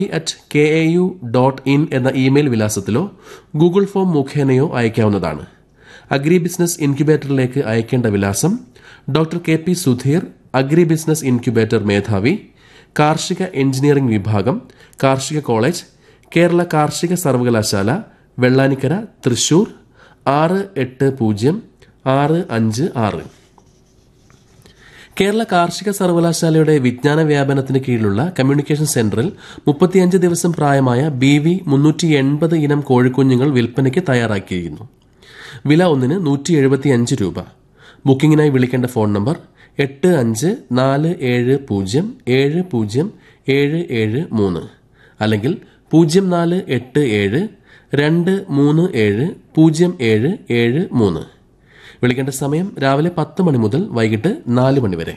at K A U dot in എന്ന email വിലാസത്തിലോ Google form മുഖേനയോ അയക്കാവുന്നതാണ് അഗ്രി ബിസിനസ് ഇൻക്യുബേറ്ററിലേക്ക് അയക്കേണ്ട വിലാസം doctor K P Sudheer agri business incubator മേധാവി കാർഷിക എഞ്ചിനീയറിംഗ് വിഭാഗം കാർഷിക കോളേജ് കേരള കാർഷിക സർവകലാശാല വെള്ളാനിക്കര തൃശൂർ ആറ് എട്ട് പൂജ്യം ആറ് അഞ്ച് ആറ് കേരള കാർഷിക സർവകലാശാലയുടെ വിജ്ഞാന വ്യാപനത്തിന് കീഴിലുള്ള കമ്മ്യൂണിക്കേഷൻ സെന്ററിൽ മുപ്പത്തിയഞ്ച് ദിവസം പ്രായമായ ബി വി മുന്നൂറ്റി എൺപത് ഇനം കോഴിക്കുഞ്ഞുങ്ങൾ വിൽപ്പനയ്ക്ക് തയ്യാറാക്കിയിരിക്കുന്നു വില ഒന്നിന് നൂറ്റി എഴുപത്തിയഞ്ച് രൂപ ബുക്കിംഗിനായി വിളിക്കേണ്ട ഫോൺ നമ്പർ എട്ട് അഞ്ച് നാല് ഏഴ് പൂജ്യം ഏഴ് പൂജ്യം ഏഴ് ഏഴ് മൂന്ന് അല്ലെങ്കിൽ പൂജ്യം നാല് എട്ട് ഏഴ് രണ്ട് മൂന്ന് ഏഴ് പൂജ്യം ഏഴ് ഏഴ് മൂന്ന് വിളിക്കേണ്ട സമയം രാവിലെ പത്ത് മണി മുതൽ വൈകിട്ട് നാല് മണി വരെ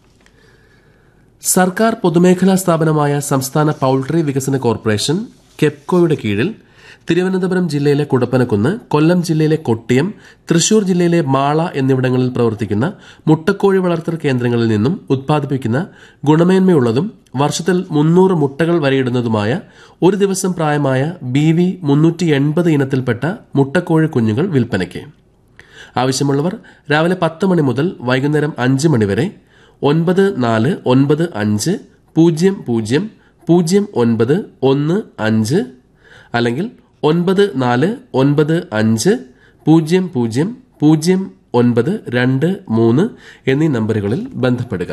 സർക്കാർ പൊതുമേഖലാ സ്ഥാപനമായ സംസ്ഥാന പൌൾട്രി വികസന കോർപ്പറേഷൻ കെപ്കോയുടെ കീഴിൽ തിരുവനന്തപുരം ജില്ലയിലെ കുടപ്പനക്കുന്ന് കൊല്ലം ജില്ലയിലെ കൊട്ടിയം തൃശൂർ ജില്ലയിലെ മാള എന്നിവിടങ്ങളിൽ പ്രവർത്തിക്കുന്ന മുട്ടക്കോഴി വളർത്തൽ കേന്ദ്രങ്ങളിൽ നിന്നും ഉത്പാദിപ്പിക്കുന്ന ഗുണമേന്മയുള്ളതും വർഷത്തിൽ മുന്നൂറ് മുട്ടകൾ വരെയിടുന്നതുമായ ഒരു ദിവസം പ്രായമായ ബി വി മുന്നൂറ്റി എൺപത് ഇനത്തിൽപ്പെട്ട മുട്ടക്കോഴി കുഞ്ഞുങ്ങൾ വിൽപ്പനയ്ക്ക് ആവശ്യമുള്ളവർ രാവിലെ പത്ത് മണി മുതൽ വൈകുന്നേരം അഞ്ച് മണി വരെ ഒൻപത് നാല് ഒൻപത് അഞ്ച് പൂജ്യം പൂജ്യം പൂജ്യം ഒൻപത് ഒന്ന് അഞ്ച് അല്ലെങ്കിൽ ഒൻപത് നാല് ഒൻപത് അഞ്ച് പൂജ്യം പൂജ്യം പൂജ്യം ഒൻപത് രണ്ട് മൂന്ന് എന്നീ നമ്പറുകളിൽ ബന്ധപ്പെടുക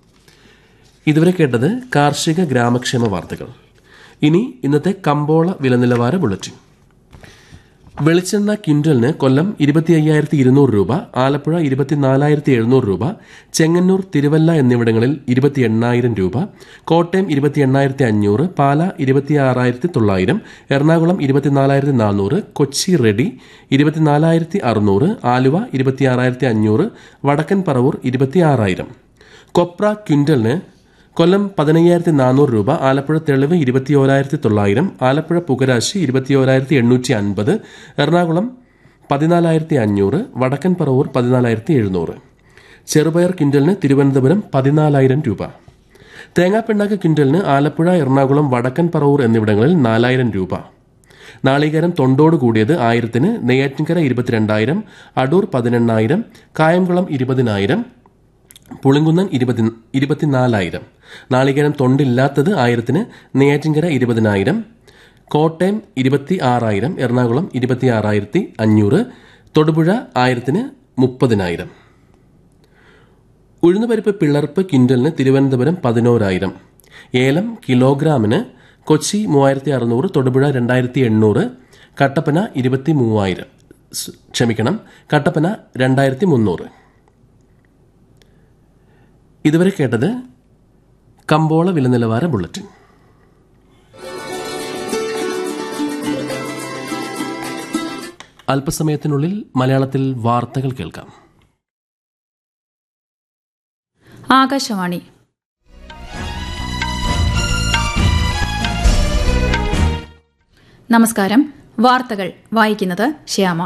ഇതുവരെ കേട്ടത് കാർഷിക ഗ്രാമക്ഷേമ വാർത്തകൾ ഇനി ഇന്നത്തെ കമ്പോള വിലനിലവാര ബുള്ളറ്റിൻ വെളിച്ചെണ്ണ ക്വിന്റലിന് കൊല്ലം ഇരുപത്തി അയ്യായിരത്തി ഇരുന്നൂറ് രൂപ ആലപ്പുഴ ഇരുപത്തിനാലായിരത്തി എഴുന്നൂറ് രൂപ ചെങ്ങന്നൂർ തിരുവല്ല എന്നിവിടങ്ങളിൽ ഇരുപത്തി എണ്ണായിരം രൂപ കോട്ടയം ഇരുപത്തി എണ്ണായിരത്തി അഞ്ഞൂറ് പാല ഇരുപത്തി ആറായിരത്തി തൊള്ളായിരം എറണാകുളം ഇരുപത്തിനാലായിരത്തി നാനൂറ് കൊച്ചി റെഡി ഇരുപത്തിനാലായിരത്തി അറുന്നൂറ് ആലുവ ഇരുപത്തിയാറായിരത്തി അഞ്ഞൂറ് വടക്കൻ പറവൂർ ഇരുപത്തി ആറായിരം കൊപ്ര ക്വിന്റലിന് കൊല്ലം പതിനയ്യായിരത്തി നാനൂറ് രൂപ ആലപ്പുഴ തെളിവ് ഇരുപത്തിയോരായിരത്തി തൊള്ളായിരം ആലപ്പുഴ പുകരാശി ഇരുപത്തിയോരായിരത്തി എണ്ണൂറ്റി അൻപത് എറണാകുളം പതിനാലായിരത്തി അഞ്ഞൂറ് വടക്കൻ പറവൂർ പതിനാലായിരത്തി എഴുന്നൂറ് ചെറുപയർ ക്വിന്റലിന് തിരുവനന്തപുരം പതിനാലായിരം രൂപ തേങ്ങാപ്പിണ്ണാക്ക് ക്വിന്റലിന് ആലപ്പുഴ എറണാകുളം വടക്കൻ പറവൂർ എന്നിവിടങ്ങളിൽ നാലായിരം രൂപ നാളികേരം തൊണ്ടോട് കൂടിയത് ആയിരത്തിന് നെയ്യാറ്റിൻകര ഇരുപത്തിരണ്ടായിരം അടൂർ പതിനെണ്ണായിരം കായംകുളം ഇരുപതിനായിരം പുളിങ്കുന്നൻ ഇരുപത്തി ഇരുപത്തിനാലായിരം നാളികേരം തൊണ്ടില്ലാത്തത് ആയിരത്തിന് നെയ്യാറ്റിൻകര ഇരുപതിനായിരം കോട്ടയം ഇരുപത്തി ആറായിരം എറണാകുളം ഇരുപത്തി ആറായിരത്തി അഞ്ഞൂറ് തൊടുപുഴ ആയിരത്തിന് മുപ്പതിനായിരം ഉഴുന്നുപരിപ്പ് പിളർപ്പ് ക്വിന്റലിന് തിരുവനന്തപുരം പതിനോരായിരം ഏലം കിലോഗ്രാമിന് കൊച്ചി മൂവായിരത്തി അറുന്നൂറ് തൊടുപുഴ രണ്ടായിരത്തി എണ്ണൂറ് കട്ടപ്പന ഇരുപത്തി മൂവായിരം സ്- ക്ഷമിക്കണം കട്ടപ്പന രണ്ടായിരത്തി മുന്നൂറ് ഇതുവരെ കേട്ടത് കമ്പോള വില നിലവാര ബുള്ളറ്റിൻ അല്പസമയത്തിനുള്ളിൽ മലയാളത്തിൽ വാർത്തകൾ കേൾക്കാം ആകാശവാണി നമസ്കാരം വാർത്തകൾ വായിക്കുന്നത് ശ്യാമ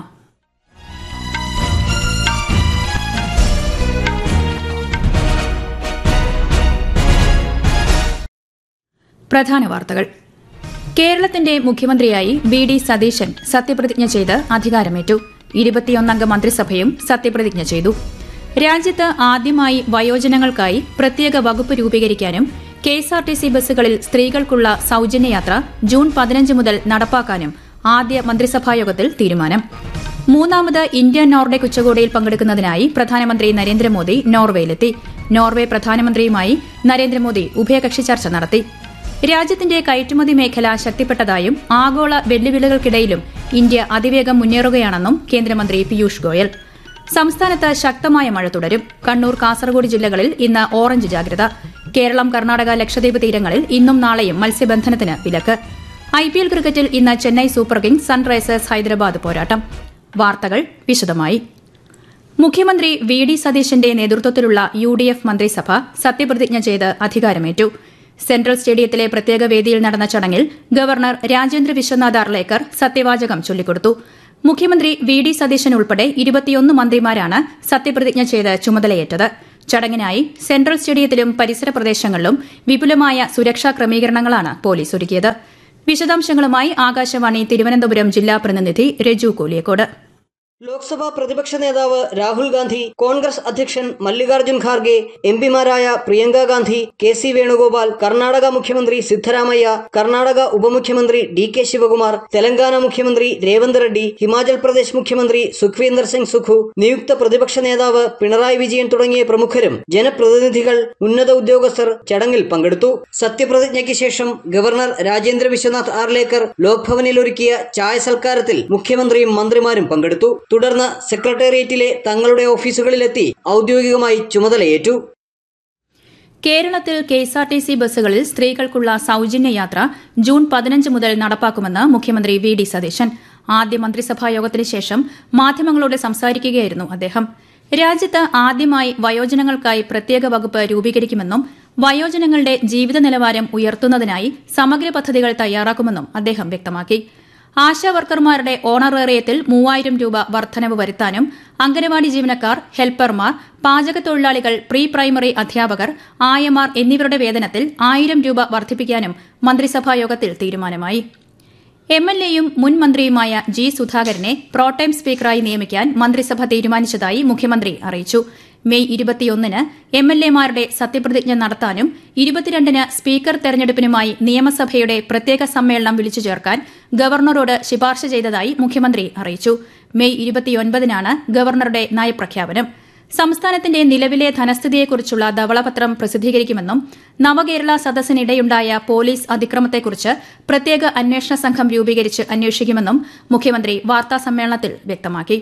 പ്രധാന വാർത്തകൾ കേരളത്തിന്റെ മുഖ്യമന്ത്രിയായി വി ഡി സതീശൻ സത്യപ്രതിജ്ഞ ചെയ്ത് അധികാരമേറ്റു ഇരുപത്തിയൊന്നംഗ മന്ത്രിസഭയും സത്യപ്രതിജ്ഞ ചെയ്തു രാജ്യത്ത് ആദ്യമായി വയോജനങ്ങൾക്കായി പ്രത്യേക വകുപ്പ് രൂപീകരിക്കാനും K S R T C ബസ്സുകളിൽ സ്ത്രീകൾക്കുള്ള സൌജന്യയാത്ര ജൂൺ പതിനഞ്ച് മുതൽ നടപ്പാക്കാനും ആദ്യ മന്ത്രിസഭായോഗത്തിൽ തീരുമാനം മൂന്നാമത് ഇന്ത്യ നോർഡേക് ഉച്ചകോടിയിൽ പങ്കെടുക്കുന്നതിനായി പ്രധാനമന്ത്രി നരേന്ദ്രമോദി നോർവേയിലെത്തി നോർവേ പ്രധാനമന്ത്രിയുമായി നരേന്ദ്രമോദി ഉഭയകക്ഷി ചർച്ച നടത്തി രാജ്യത്തിന്റെ കയറ്റുമതി മേഖല ശക്തിപ്പെട്ടതായും ആഗോള വെല്ലുവിളികൾക്കിടയിലും ഇന്ത്യ അതിവേഗം മുന്നേറുകയാണെന്നും കേന്ദ്രമന്ത്രി പീയൂഷ് ഗോയൽ സംസ്ഥാനത്ത് ശക്തമായ മഴ തുടരും കണ്ണൂർ കാസർഗോഡ് ജില്ലകളിൽ ഇന്ന് ഓറഞ്ച് ജാഗ്രത കേരളം കർണാടക ലക്ഷദ്വീപ് തീരങ്ങളിൽ ഇന്നും നാളെയും മത്സ്യബന്ധനത്തിന് വിലക്ക് ഐ പി എൽ ക്രിക്കറ്റിൽ ഇന്ന് Chennai Super Kings Sunrisers Hyderabad പോരാട്ടം വാർത്തകൾ വിശദമായി മുഖ്യമന്ത്രി വി ഡി സതീശന്റെ നേതൃത്വത്തിലുള്ള യു ഡി എഫ് മന്ത്രിസഭ സത്യപ്രതിജ്ഞ ചെയ്ത് അധികാരമേറ്റു സെൻട്രൽ സ്റ്റേഡിയത്തിലെ പ്രത്യേക വേദിയിൽ നടന്ന ചടങ്ങിൽ ഗവർണർ രാജേന്ദ്ര വിശ്വനാഥ് അർലേക്കർ സത്യവാചകം ചൊല്ലിക്കൊടുത്തു മുഖ്യമന്ത്രി വി ഡി സതീശൻ ഉൾപ്പെടെ ഇരുപത്തിയൊന്ന് മന്ത്രിമാരാണ് സത്യപ്രതിജ്ഞ ചെയ്ത് ചുമതലയേറ്റത് ചടങ്ങിനായി സെൻട്രൽ സ്റ്റേഡിയത്തിലും പരിസര പ്രദേശങ്ങളിലും വിപുലമായ സുരക്ഷാ ക്രമീകരണങ്ങളാണ് പോലീസ് ഒരുക്കിയത് വിശദാംശങ്ങളുമായി ആകാശവാണി തിരുവനന്തപുരം ജില്ലാ പ്രതിനിധി രജു കോലിയക്കോട് ലോക്സഭാ പ്രതിപക്ഷ നേതാവ് രാഹുൽ ഗാന്ധി കോൺഗ്രസ് അധ്യക്ഷൻ മല്ലികാർജ്ജുൻ ഖാർഗെ എം പിമാരായ പ്രിയങ്ക ഗാന്ധി കെ സി വേണുഗോപാൽ കർണാടക മുഖ്യമന്ത്രി സിദ്ധരാമയ്യ കർണാടക ഉപമുഖ്യമന്ത്രി ഡി കെ ശിവകുമാർ തെലങ്കാന മുഖ്യമന്ത്രി രേവന്ത് റെഡ്ഡി ഹിമാചൽ പ്രദേശ് മുഖ്യമന്ത്രി സുഖ്വീന്ദർ സിംഗ് സുഖു നിയുക്ത പ്രതിപക്ഷ നേതാവ് പിണറായി വിജയൻ തുടങ്ങിയ പ്രമുഖരും ജനപ്രതിനിധികൾ ഉന്നത ഉദ്യോഗസ്ഥർ ചടങ്ങിൽ പങ്കെടുത്തു സത്യപ്രതിജ്ഞയ്ക്ക് ശേഷം ഗവർണർ രാജേന്ദ്ര വിശ്വനാഥ് ആർലേക്കർ ലോക്ഭവനിൽ ഒരുക്കിയ ചായ സൽക്കാരത്തിൽ മുഖ്യമന്ത്രിയും മന്ത്രിമാരും പങ്കെടുത്തു തുടർന്ന് സെക്രട്ടേറിയറ്റിലെ തങ്ങളുടെ ഓഫീസുകളിലെത്തി ഔദ്യോഗികമായി ചുമതലയേറ്റു കേരളത്തിൽ കെഎസ്ആർടിസി ബസ്സുകളിൽ സ്ത്രീകൾക്കുള്ള സൌജന്യ യാത്ര ജൂൺ പതിനഞ്ച് മുതൽ നടപ്പാക്കുമെന്ന് മുഖ്യമന്ത്രി വി ഡി സതീശൻ ആദ്യ മന്ത്രിസഭാ യോഗത്തിന് ശേഷം മാധ്യമങ്ങളോട് സംസാരിക്കുകയായിരുന്നു അദ്ദേഹം രാജ്യത്ത് ആദ്യമായി വയോജനങ്ങൾക്കായി പ്രത്യേക വകുപ്പ് രൂപീകരിക്കുമെന്നും വയോജനങ്ങളുടെ ജീവിത നിലവാരം ഉയർത്തുന്നതിനായി സമഗ്ര പദ്ധതികൾ തയ്യാറാക്കുമെന്നും അദ്ദേഹം വ്യക്തമാക്കി ആശാ വർക്കർമാരുടെ ഓണറേറിയത്തിൽ മൂവായിരം രൂപ വർധനവ് വരുത്താനും അംഗനവാടി ജീവനക്കാർ ഹെൽപ്പർമാർ പാചകത്തൊഴിലാളികൾ പ്രീ പ്രൈമറി അധ്യാപകർ ആയമാർ എന്നിവരുടെ വേതനത്തിൽ ആയിരം രൂപ വർദ്ധിപ്പിക്കാനും മന്ത്രിസഭാ യോഗത്തിൽ തീരുമാനമായി എം എൽ എയും മുൻ മന്ത്രിയുമായ ജി സുധാകരനെ പ്രോടൈം സ്പീക്കറായി നിയമിക്കാൻ മന്ത്രിസഭ തീരുമാനിച്ചതായി മുഖ്യമന്ത്രി അറിയിച്ചു മെയ് ഇരുപത്തിയൊന്നിന് എം എൽ എമാരുടെ സത്യപ്രതിജ്ഞ നടത്താനും ഇരുപത്തിരണ്ടിന് സ്പീക്കർ തെരഞ്ഞെടുപ്പിനുമായി നിയമസഭയുടെ പ്രത്യേക സമ്മേളനം വിളിച്ചു ചേർക്കാൻ ഗവർണറോട് ശുപാർശ ചെയ്തതായി മുഖ്യമന്ത്രി അറിയിച്ചു മെയ് ഇരുപത്തിയൊൻപതിനാണ് ഗവർണറുടെ നയപ്രഖ്യാപനം സംസ്ഥാനത്തിന്റെ നിലവിലെ ധനസ്ഥിതിയെക്കുറിച്ചുള്ള ധവളപത്രം പ്രസിദ്ധീകരിക്കുമെന്നും നവകേരള സദസ്സിനിടെയുണ്ടായ പോലീസ് അതിക്രമത്തെക്കുറിച്ച് പ്രത്യേക അന്വേഷണ സംഘം രൂപീകരിച്ച് അന്വേഷിക്കുമെന്നും മുഖ്യമന്ത്രി വാർത്താസമ്മേളനത്തിൽ വ്യക്തമാക്കി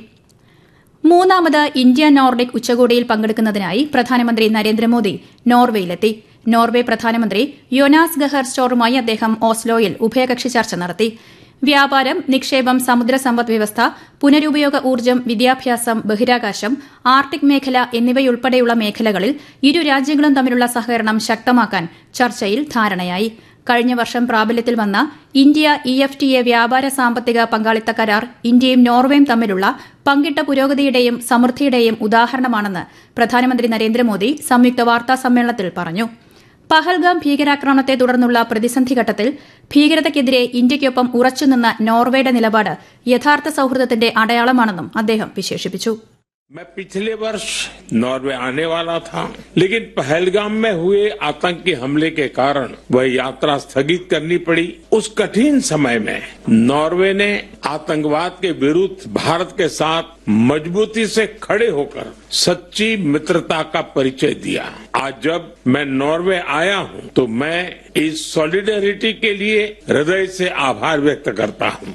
മൂന്നാമത് ഇന്ത്യ നോർഡിക് ഉച്ചകോടിയിൽ പങ്കെടുക്കുന്നതിനായി പ്രധാനമന്ത്രി നരേന്ദ്രമോദി നോർവേയിലെത്തി നോർവെ പ്രധാനമന്ത്രി യൊനാസ് ഗഹർ സ്റ്റോറുമായി അദ്ദേഹം ഓസ്ലോയിൽ ഉഭയകക്ഷി ചർച്ച നടത്തി വ്യാപാരം നിക്ഷേപം സമുദ്ര സമ്പദ് വ്യവസ്ഥ പുനരുപയോഗ ഊർജ്ജം വിദ്യാഭ്യാസം ബഹിരാകാശം ആർട്ടിക് മേഖല എന്നിവയുൾപ്പെടെയുള്ള മേഖലകളിൽ ഇരു രാജ്യങ്ങളും തമ്മിലുള്ള സഹകരണം ശക്തമാക്കാൻ ചർച്ചയിൽ ധാരണയായി കഴിഞ്ഞ വർഷം പ്രാബല്യത്തിൽ വന്ന India E F T A വ്യാപാര സാമ്പത്തിക പങ്കാളിത്ത കരാർ ഇന്ത്യയും നോർവേയും തമ്മിലുള്ള പങ്കിട്ട പുരോഗതിയുടെയും സമൃദ്ധിയുടെയും ഉദാഹരണമാണെന്ന് പ്രധാനമന്ത്രി നരേന്ദ്രമോദി സംയുക്ത വാർത്താ സമ്മേളനത്തിൽ പറഞ്ഞു പഹൽഗാം ഭീകരാക്രമണത്തെ തുടർന്നുള്ള പ്രതിസന്ധി ഘട്ടത്തിൽ ഭീകരതയ്ക്കെതിരെ ഇന്ത്യയ്ക്കൊപ്പം ഉറച്ചുനിന്ന നോർവേയുടെ നിലപാട് യഥാർത്ഥ സൌഹൃദത്തിന്റെ അടയാളമാണെന്നും അദ്ദേഹം വിശേഷിപ്പിച്ചു मैं पिछले वर्ष नॉर्वे आने वाला था लेकिन पहलगाम में हुए आतंकी हमले के कारण वह यात्रा स्थगित करनी पड़ी उस कठिन समय में नॉर्वे ने आतंकवाद के विरुद्ध भारत के साथ मजबूती से खड़े होकर सच्ची मित्रता का परिचय दिया आज जब मैं नॉर्वे आया हूं तो मैं इस सॉलिडेरिटी के लिए हृदय से आभार व्यक्त करता हूं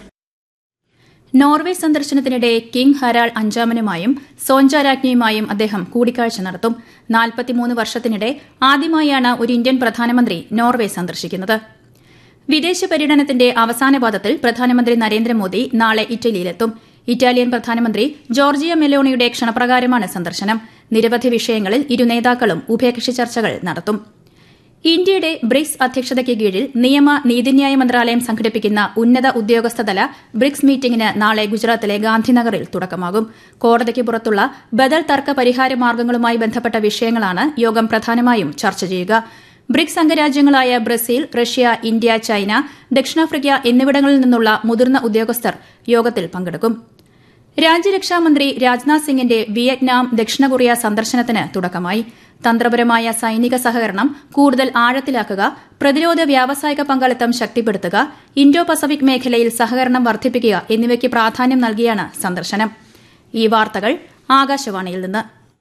നോർവെ സന്ദർശനത്തിനിടെ കിങ് ഹരാൾ അഞ്ചാമനുമായും സോഞ്ച രാജ്ഞിയുമായും അദ്ദേഹം കൂടിക്കാഴ്ച നടത്തും നാൽപ്പത്തിമൂന്ന് വർഷത്തിനിടെ ആദ്യമായാണ് ഒരു ഇന്ത്യൻ പ്രധാനമന്ത്രി നോർവെ സന്ദർശിക്കുന്നത് വിദേശ പര്യടനത്തിന്റെ അവസാന പാദത്തിൽ പ്രധാനമന്ത്രി നരേന്ദ്രമോദി നാളെ ഇറ്റലിയിലെത്തും ഇറ്റാലിയൻ പ്രധാനമന്ത്രി ജോർജിയ മെലോണിയുടെ ക്ഷണപ്രകാരമാണ് സന്ദർശനം നിരവധി വിഷയങ്ങളിൽ ഇരു നേതാക്കളും ഉഭയകക്ഷി ചർച്ചകൾ നടത്തും ഇന്ത്യയുടെ ബ്രിക്സ് അധ്യക്ഷതയ്ക്ക് കീഴിൽ നിയമ നീതിന്യായ മന്ത്രാലയം സംഘടിപ്പിക്കുന്ന ഉന്നത ഉദ്യോഗസ്ഥതല ബ്രിക്സ് മീറ്റിംഗിന് നാളെ ഗുജറാത്തിലെ ഗാന്ധിനഗറിൽ തുടക്കമാകും കോടതിക്ക് പുറത്തുള്ള ബദൽ തർക്ക പരിഹാര മാർഗങ്ങളുമായി ബന്ധപ്പെട്ട വിഷയങ്ങളാണ് യോഗം പ്രധാനമായും ചർച്ച ചെയ്യുക ബ്രിക്സ് അംഗരാജ്യങ്ങളായ ബ്രസീൽ റഷ്യ ഇന്ത്യ ചൈന ദക്ഷിണാഫ്രിക്ക എന്നിവിടങ്ങളിൽ നിന്നുള്ള മുതിർന്ന ഉദ്യോഗസ്ഥർ യോഗത്തിൽ പങ്കെടുക്കും രാജ്യരക്ഷാമന്ത്രി രാജ്നാഥ് സിംഗിന്റെ വിയറ്റ്നാം ദക്ഷിണ കൊറിയ സന്ദർശനത്തിന് തുടക്കമായി തന്ത്രപരമായ സൈനിക സഹകരണം കൂടുതൽ ആഴത്തിലാക്കുക പ്രതിരോധ വ്യാവസായിക പങ്കാളിത്തം ശക്തിപ്പെടുത്തുക ഇൻഡോ പസഫിക് മേഖലയിൽ സഹകരണം വർദ്ധിപ്പിക്കുക എന്നിവയ്ക്ക് പ്രാധാന്യം നൽകിയാണ് സന്ദർശനം ഈ വാർത്തകൾ ആകാശവാണിയിൽ നിന്ന്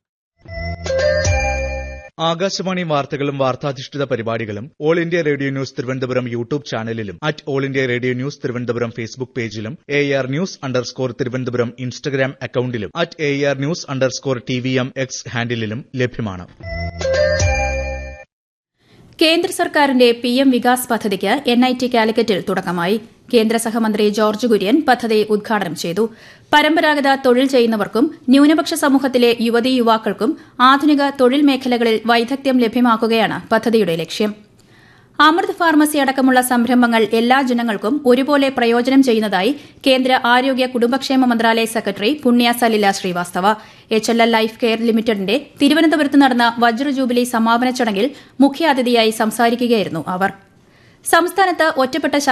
ആകാശവാണി വാർത്തകളും വാർത്താധിഷ്ഠിത പരിപാടികളും All India Radio news Thiruvananthapuram YouTube ചാനലിലും at All India Radio news Thiruvananthapuram Facebook പേജിലും A R news underscore Thiruvananthapuram Instagram അക്കൌണ്ടിലും at A R news underscore T V M X ഹാൻഡിലും ലഭ്യമാണ് കേന്ദ്ര സർക്കാരിന്റെ പി എം വികാസ് പദ്ധതിക്ക് എൻ ഐ ടി കാലിക്കറ്റിൽ തുടക്കമായി കേന്ദ്ര സഹമന്ത്രി ജോർജ് കുര്യൻ പദ്ധതി ഉദ്ഘാടനം ചെയ്തു പരമ്പരാഗത തൊഴിൽ ചെയ്യുന്നവർക്കും ന്യൂനപക്ഷ സമൂഹത്തിലെ യുവതീ യുവാക്കൾക്കും ആധുനിക തൊഴിൽ മേഖലകളിൽ വൈദഗ്ധ്യം ലഭ്യമാക്കുകയാണ് പദ്ധതിയുടെ ലക്ഷ്യം അമൃത് ഫാർമസി അടക്കമുള്ള സംരംഭങ്ങൾ എല്ലാ ജനങ്ങൾക്കും ഒരുപോലെ പ്രയോജനം ചെയ്യുന്നതായി കേന്ദ്ര ആരോഗ്യ കുടുംബക്ഷേമ മന്ത്രാലയ secretary Punya Salila Srivastava H L L life care ലിമിറ്റഡിന്റെ തിരുവനന്തപുരത്ത് നടന്ന വജ്ര ജൂബിലി സമാപന ചടങ്ങിൽ മുഖ്യാതിഥിയായി സംസാരിക്കുകയായിരുന്നു അവർ സംസ്ഥാനത്ത് ഒറ്റപ്പെട്ട